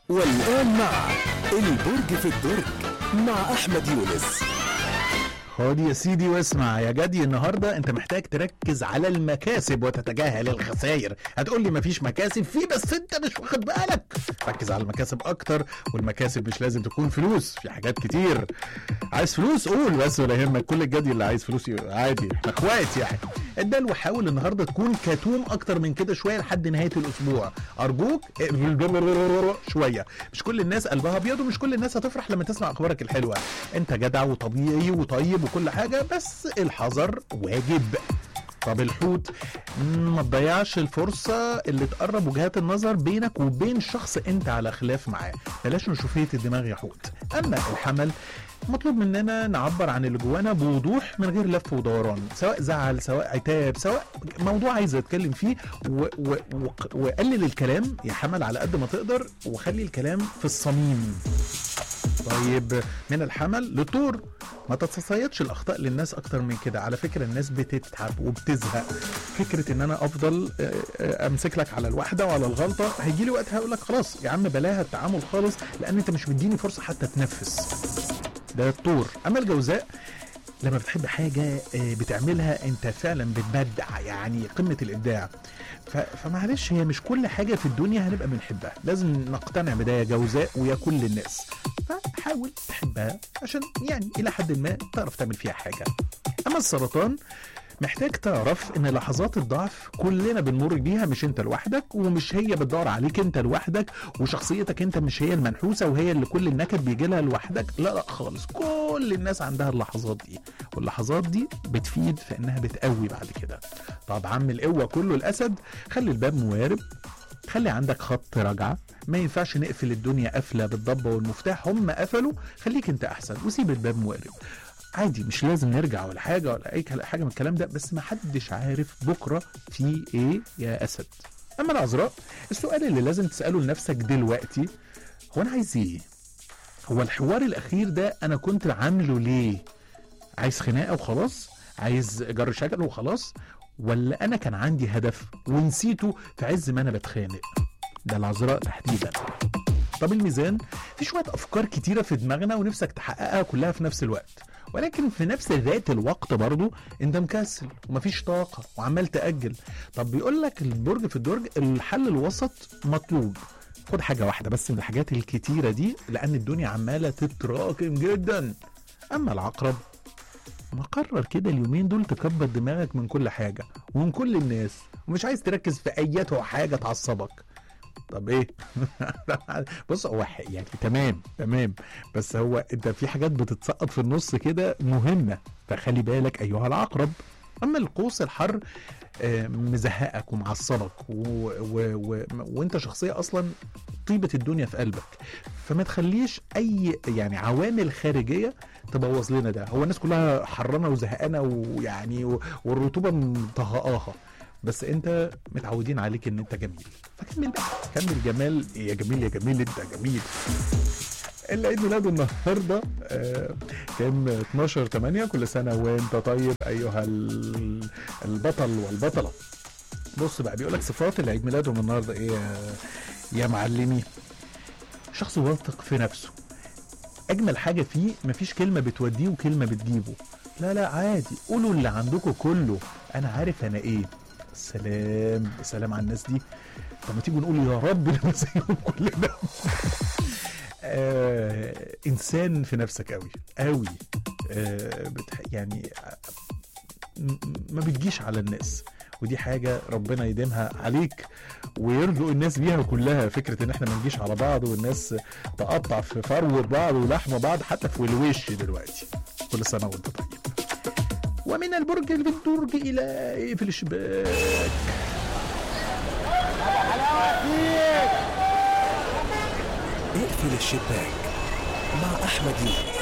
والآن مع البرج في الدرج مع أحمد يونس خد يا سيدي واسمع يا جدي النهارده انت محتاج تركز على المكاسب وتتجاهل الخسائر هتقول لي مفيش مكاسب في بس انت مش واخد بالك ركز على المكاسب اكتر والمكاسب مش لازم تكون فلوس في حاجات كتير عايز فلوس قول بس ولا يهمك كل الجدي اللي عايز فلوس عادي احنا اخوات يعني الدلو حاول النهارده تكون كتوم اكتر من كده شويه لحد نهايه الاسبوع ارجوك شويه مش كل الناس قلبها ابيض ومش كل الناس هتفرح لما تسمع اخبارك الحلوه انت جدع وطبيعي وطيب وكل حاجه بس الحذر واجب طب الحوت ما تضيعش الفرصة اللي تقرب وجهات النظر بينك وبين شخص انت على خلاف معاه بلاش نشوفية الدماغ يا حوت اما الحمل مطلوب مننا نعبر عن اللي جوانا بوضوح من غير لف ودوران سواء زعل سواء عتاب سواء موضوع عايز اتكلم فيه و و و وقلل الكلام يا حمل على قد ما تقدر وخلي الكلام في الصميم طيب من الحمل للطور ما تتصيدش الاخطاء للناس اكتر من كده على فكره الناس بتتعب وبتزهق فكره ان انا افضل آه، آه، امسك لك على الواحده وعلى الغلطه هيجي لي وقت هقول لك خلاص يا عم بلاها التعامل خالص لان انت مش مديني فرصه حتى تنفس ده الطور اما الجوزاء لما بتحب حاجة آه، بتعملها انت فعلا بتبدع يعني قمة الابداع ف- فمعلش هي مش كل حاجة في الدنيا هنبقى بنحبها لازم نقتنع بده يا جوزاء ويا كل الناس فحاول تحبها عشان يعني الى حد ما تعرف تعمل فيها حاجة اما السرطان محتاج تعرف ان لحظات الضعف كلنا بنمر بيها مش انت لوحدك ومش هي بتدور عليك انت لوحدك وشخصيتك انت مش هي المنحوسه وهي اللي كل النكد بيجي لها لوحدك لا لا خالص كل الناس عندها اللحظات دي واللحظات دي بتفيد في انها بتقوي بعد كده طب عم القوه كله الاسد خلي الباب موارب خلي عندك خط رجعه ما ينفعش نقفل الدنيا قفله بالضبه والمفتاح هم قفلوا خليك انت احسن وسيب الباب موارب عادي مش لازم نرجع ولا حاجه ولا اي كلا- حاجه من الكلام ده بس ما حدش عارف بكره في ايه يا اسد اما العذراء السؤال اللي لازم تساله لنفسك دلوقتي هو انا عايز ايه هو الحوار الاخير ده انا كنت عامله ليه عايز خناقه وخلاص عايز جر شكل وخلاص ولا انا كان عندي هدف ونسيته في عز ما انا بتخانق ده العذراء تحديدا طب الميزان في شويه افكار كتيره في دماغنا ونفسك تحققها كلها في نفس الوقت ولكن في نفس ذات الوقت برضو انت مكسل ومفيش طاقه وعمال تاجل طب بيقول لك البرج في الدرج الحل الوسط مطلوب خد حاجه واحده بس من الحاجات الكتيره دي لان الدنيا عماله تتراكم جدا اما العقرب مقرر كده اليومين دول تكبر دماغك من كل حاجه ومن كل الناس ومش عايز تركز في ايات حاجه تعصبك طب ايه بص هو ح- يعني تمام تمام بس هو انت في حاجات بتتسقط في النص كده مهمه فخلي بالك ايها العقرب اما القوس الحر آه، مزهقك ومعصبك و... و... و... وانت شخصيه اصلا طيبه الدنيا في قلبك فما تخليش اي يعني عوامل خارجيه تبوظ لنا ده هو الناس كلها حرانه وزهقانه ويعني و... والرطوبه مطهقاها بس انت متعودين عليك ان انت جميل فكمل بقى كمل جمال يا جميل يا جميل انت جميل اللي عيد ميلاده النهارده آه، كان 12 8 كل سنه وانت طيب ايها ال- البطل والبطله بص بقى بيقول لك صفات اللي عيد ميلادهم النهارده ايه يا- يا معلمي شخص واثق في نفسه اجمل حاجه فيه مفيش كلمه بتوديه وكلمه بتجيبه لا لا عادي قولوا اللي عندكم كله انا عارف انا ايه سلام سلام على الناس دي طب ما تيجوا نقول يا رب نبقى زيهم كلنا آه انسان في نفسك قوي قوي آه بتح... يعني م- ما بتجيش على الناس ودي حاجة ربنا يديمها عليك ويرزق الناس بيها كلها فكرة ان احنا ما نجيش على بعض والناس تقطع في فروة بعض ولحم بعض حتى في الوش دلوقتي كل سنة وانت طيب ومن البرج الدرج الى في الشباك اقفل الشباك مع أحمد يونس